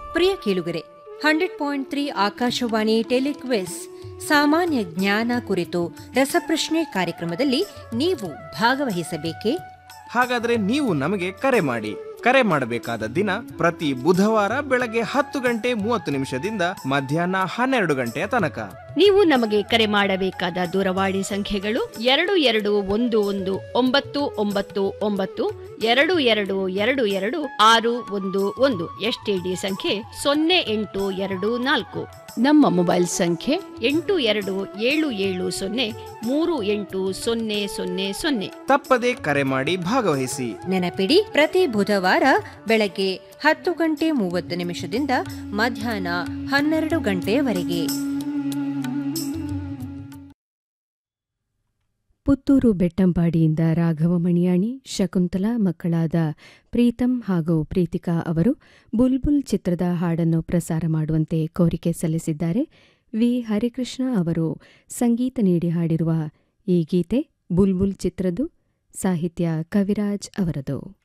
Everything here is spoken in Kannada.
ಪ್ರಿಯ ಕೇಳುಗರೆ hundred point three Akashvani telequiz ಸಾಮಾನ್ಯ ಜ್ಞಾನ ಕುರಿತು ರಸಪ್ರಶ್ನೆ ಕಾರ್ಯಕ್ರಮದಲ್ಲಿ ನೀವು ಭಾಗವಹಿಸಬೇಕೇ ಹಾಗಾದ್ರೆ ನೀವು ನಮಗೆ ಕರೆ ಮಾಡಿ ಕರೆ ಮಾಡಬೇಕಾದ ದಿನ ಪ್ರತಿ ಬುಧವಾರ ಬೆಳಗ್ಗೆ ಹತ್ತು ಗಂಟೆ ಮೂವತ್ತು ನಿಮಿಷದಿಂದ ಮಧ್ಯಾಹ್ನ ಹನ್ನೆರಡು ಗಂಟೆಯ ತನಕ ನೀವು ನಮಗೆ ಕರೆ ಮಾಡಬೇಕಾದ ದೂರವಾಣಿ ಸಂಖ್ಯೆಗಳು ಎರಡು ಎರಡು ಒಂದು ಒಂದು ಒಂಬತ್ತು ಒಂಬತ್ತು ಒಂಬತ್ತು ಎರಡು ಎರಡು ಎರಡು ಎರಡು ಆರು ಒಂದು ಒಂದು ಎಸ್ಟಿಡಿ ಸಂಖ್ಯೆ ಸೊನ್ನೆ ಎಂಟು ಎರಡು ನಾಲ್ಕು ನಮ್ಮ ಮೊಬೈಲ್ ಸಂಖ್ಯೆ ಎಂಟು ಎರಡು ಏಳು ಏಳು ಸೊನ್ನೆ ಮೂರು ಎಂಟು ಸೊನ್ನೆ ಸೊನ್ನೆ ಸೊನ್ನೆ ತಪ್ಪದೆ ಕರೆ ಮಾಡಿ ಭಾಗವಹಿಸಿ ನೆನಪಿಡಿ ಪ್ರತಿ ಬುಧವಾರ ಬೆಳಗ್ಗೆ ಹತ್ತು ಗಂಟೆ ಮೂವತ್ತು ನಿಮಿಷದಿಂದ ಮಧ್ಯಾಹ್ನ ಹನ್ನೆರಡು ಗಂಟೆಯವರೆಗೆ ಪುತ್ತೂರು ಬೆಟ್ಟಂಪಾಡಿಯಿಂದ ರಾಘವ ಮಣಿಯಾಣಿ ಶಕುಂತಲಾ ಮಕ್ಕಳಾದ ಪ್ರೀತಂ ಹಾಗೂ ಪ್ರೀತಿಕಾ ಅವರು ಬುಲ್ಬುಲ್ ಚಿತ್ರದ ಹಾಡನ್ನು ಪ್ರಸಾರ ಮಾಡುವಂತೆ ಕೋರಿಕೆ ಸಲ್ಲಿಸಿದ್ದಾರೆ ವಿ ಹರಿಕೃಷ್ಣ ಅವರು ಸಂಗೀತ ನೀಡಿ ಹಾಡಿರುವ ಈ ಗೀತೆ ಬುಲ್ಬುಲ್ ಚಿತ್ರದ್ದು ಸಾಹಿತ್ಯ ಕವಿರಾಜ್ ಅವರದು